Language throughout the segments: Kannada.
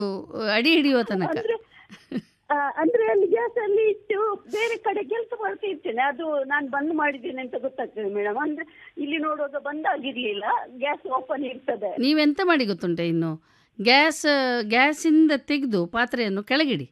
ಅಡಿ ಹಿಡಿಯುವ ತನಕ ಅಂದ್ರೆ ಆ, ಅಂದ್ರೆ ಅಲ್ಲಿ ಗ್ಯಾಸ್ ಅಲ್ಲಿ ಇಟ್ಟು ಬೇರೆ ಕಡೆ ಕೆಲಸ ಮಾಡ್ತಾ ಇರ್ತೇನೆ ಅದು ನಾನು ಬಂದ್ ಮಾಡಿದ್ದೇನೆ ಅಂತ ಗೊತ್ತಾಗ್ತದೆ ಮೇಡಮ್ ಅಂದ್ರೆ ಇಲ್ಲಿ ನೋಡುವಾಗ ಬಂದ್ ಆಗಿರ್ಲಿಲ್ಲ ಗ್ಯಾಸ್ ಓಪನ್ ಇರ್ತದೆ ನೀವೆಂತ ಮಾಡಿ ಗೊತ್ತುಂಟೆ ಇನ್ನು ಗ್ಯಾಸ್ ಗ್ಯಾಸಿಂದ ತೆಗೆದು ಪಾತ್ರೆಯನ್ನು ಕೆಳಗಿಡಿ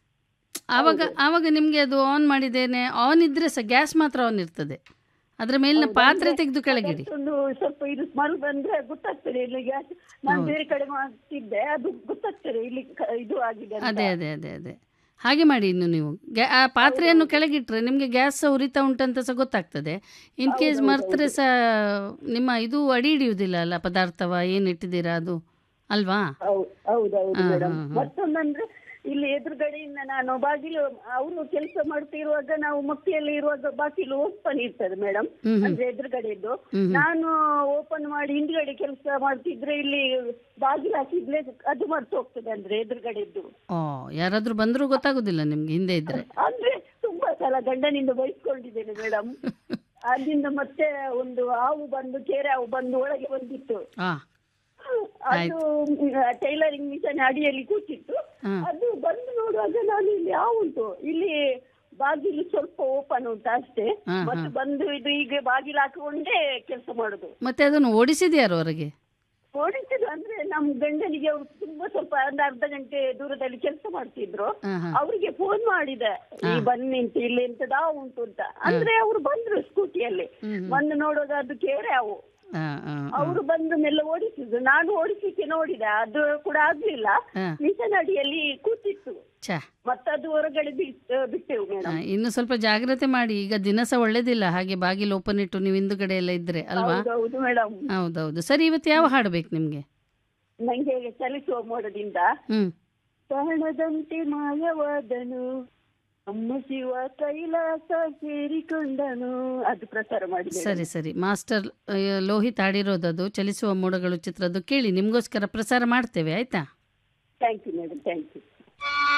ಆವಾಗ ಆವಾಗ ನಿಮಗೆ ಅದು ಆನ್ ಮಾಡಿದ್ದೇನೆ ಆನ್ ಇದ್ರೆ ಸಹ ಗ್ಯಾಸ್ ಮಾತ್ರ ಆನ್ ಇರ್ತದೆ ಅದರ ಮೇಲಿನ ಹೌದು, ಪಾತ್ರೆ ಅಂದ್ರೆ ತೆಗೆದು ಕೆಳಗಿಡಿ ಅದಕ್ಕೊಂದು ಸ್ವಲ್ಪ ಇದು ಸ್ಮೆಲ್ ಬಂದ್ರೆ ಗೊತ್ತಾಗ್ತದೆ ಇಲ್ಲಿ ಗ್ಯಾಸ್ ನಾನು ಹೌದು. ಬೇರೆ ಕಡೆ ಮಾಡ್ತಿದ್ದೆ ಅದು ಗೊತ್ತಾಗ್ತದೆ ಇಲ್ಲಿ ಕ- ಇದು ಆಗಿದೆ ಅಂತ. ಅದೇ ಅದೇ ಅದೇ ಅದೇ ಹಾಗೆ ಮಾಡಿ ಇನ್ನು ನೀವು ಗ್ಯಾ ಆ ಪಾತ್ರೆಯನ್ನು ಕೆಳಗಿಟ್ರೆ ನಿಮಗೆ ಗ್ಯಾಸ್ ಸಹ ಉರಿತಾ ಉಂಟಂತ ಸಹ ಗೊತ್ತಾಗ್ತದೆ ಇನ್ ಕೇಸ್ ಹೌದು, ಮರ್ತರೆ ಸಹ ನಿಮ್ಮ ಇದು ಅಡಿ ಹಿಡಿಯುವುದಿಲ್ಲ ಅಲ್ಲ ಪದಾರ್ಥವ ಏನು ಇಟ್ಟಿದ್ದೀರಾ ಅದು ಅಲ್ವಾ ಹೌದು ಹೌದೌದು ಹಾ, ಮೇಡಮ್ ಹಾ, ಹಾ. ಮತ್ತೊಂದಂದ್ರೆ ಇಲ್ಲಿ ಎದುರುಗಡೆಯಿಂದ ನಾನು ಬಾಗಿಲು ಅವರು ಕೆಲಸ ಮಾಡ್ತಿರುವಾಗ ನಾವು ಮಕ್ಳಿಯಲ್ಲಿ ಇರುವಾಗ ಬಾಗಿಲು ಓಪನ್ ಇರ್ತದೆ ಮೇಡಮ್ ಹ್ಮ್ ಹ್ಮ್. ಅಂದ್ರೆ ಎದುರುಗಡೆದ್ದು ಹ್ಮ್ ಹ್ಮ್. ನಾನು ಓಪನ್ ಮಾಡಿ ಹಿಂದ್ಗಡೆ ಕೆಲಸ ಮಾಡ್ತಿದ್ರೆ ಇಲ್ಲಿ ಬಾಗಿಲು ಹಾಕಿದ್ರೆ ಅದು ಮರ್ತು ಹೋಗ್ತದೆ ಅಂದ್ರೆ ಎದುರುಗಡೆದ್ದು ಓ ಯಾರಾದರೂ ಬಂದರೂ ಗೊತ್ತಾಗೋದಿಲ್ಲ ನಿಮ್ಗೆ ಹಿಂದೆ ಇದ್ರೆ ಅಂದ್ರೆ ತುಂಬಾ ಸಲ ಗಂಡನಿಂದ ಬೈಸ್ಕೊಂಡಿದ್ದೇನೆ ಮೇಡಮ್ ಅಲ್ಲಿಂದ ಮತ್ತೆ ಒಂದು ಹಾವು ಬಂದು ಕೇರೆ ಹಾವು ಬಂದು ಒಳಗೆ ಬಂದಿತ್ತು ಆ ಅದು ಟೈಲರಿಂಗ್ ಮಿಷನ್ ಅಡಿಯಲ್ಲಿ ಕೂತಿತ್ತು ಹಾ. ಅದು ಬಂದು ನೋಡುವಾಗ ನಾನು ಇಲ್ಲಿ ಯಾವ ಉಂಟು ಇಲ್ಲಿ ಬಾಗಿಲು ಸ್ವಲ್ಪ ಓಪನ್ ಉಂಟು ಅಷ್ಟೇ ಹಾ, ಹಾ. ಮತ್ತೆ ಬಂದು ಇದು ಈಗ ಬಾಗಿಲು ಹಾಕೊಂಡೇ ಕೆಲಸ ಮಾಡುದು ಮತ್ತೆ ಅದನ್ನು ಓಡಿಸಿದ್ಯಾರು ಹೊರಗೆ ಓಡಿಸಿದ್ರು ಅಂದ್ರೆ ನಮ್ ಗಂಡನಿಗೆ ಅವರು ತುಂಬಾ ಸ್ವಲ್ಪ ಒಂದು ಅರ್ಧ ಗಂಟೆ ದೂರದಲ್ಲಿ ಕೆಲಸ ಮಾಡ್ತಿದ್ರು ಹಾ, ಹಾ. ಅವರಿಗೆ ಫೋನ್ ಮಾಡಿದೆ ಈ ಬನ್ನಿ ಅಂತ ಇಲ್ಲಿ ಎಂತದ ಹಾವು ಉಂಟು ಅಂತ ಅಂದ್ರೆ ಅವರು ಬಂದ್ರು ಸ್ಕೂಟಿಯಲ್ಲಿ ಹ್ಮ್, ಹ್ಮ್. ಬಂದು ನೋಡುವಾಗ ಅದು ಕೇರೆ ಹಾವು ಆ, ಆ, ಆ. ಅವರು ಬಂದು ಮೆಲ್ಲ ಓಡಿಸಿದ್ರು ನಾನು ಓಡಿಸ್ಲಿಕ್ಕೆ ನೋಡಿದೆ ಅದು ಕೂಡ ಆಗ್ಲಿಲ್ಲ ಹಾ. ಮಿಷನ್ ಅಡಿಯಲ್ಲಿ ಕೂತಿತ್ತು ಛ ಮತ್ತದು ಹೊರಗಡೆ ಬಿಟ್- ಬಿಟ್ಟೆವು ಆ, ಮೇಡಮ್ ಇನ್ನು ಸ್ವಲ್ಪ ಜಾಗ್ರತೆ ಮಾಡಿ ಈಗ ದಿನ ಸಹ ಒಳ್ಳೇದಿಲ್ಲ ಹಾಗೆ ಬಾಗಿಲು ಓಪನ್ ಇಟ್ಟು ನೀವು ಹಿಂದುಗಡೆ ಎಲ್ಲ ಇದ್ರೆ ಅಲ್ವಾ ಹೌದು ಮೇಡಮ್ ಹೌದೌದು ಸರಿ ಇವತ್ತು ಯಾವ ಹಾಡು ಬೇಕು ನಿಮಗೆ ನಂಗೆ ಚಲಿಸುವ ಮೋಡದಿಂದ ಹ್ಮ್ ಕಾಣದಂತೆ ಮಾಯವಾದನು ಅಮ್ಮ ಶಿವ ಕೈಲಾಸ ಸೇರಿಕೊಂಡನು ಅದು ಪ್ರಸಾರ ಮಾಡಿದೆ ಸರಿ ಸರಿ ಮಾಸ್ಟರ್ ಆ, ಲೋಹಿತ್ ಹಾಡಿರೋದದು ಚಲಿಸುವ ಮೋಡಗಳು ಚಿತ್ರದ್ದು ಕೇಳಿ ನಿಮಗೋಸ್ಕರ ಪ್ರಸಾರ ಮಾಡ್ತೇವೆ ಆಯ್ತಾ thank you madam thank you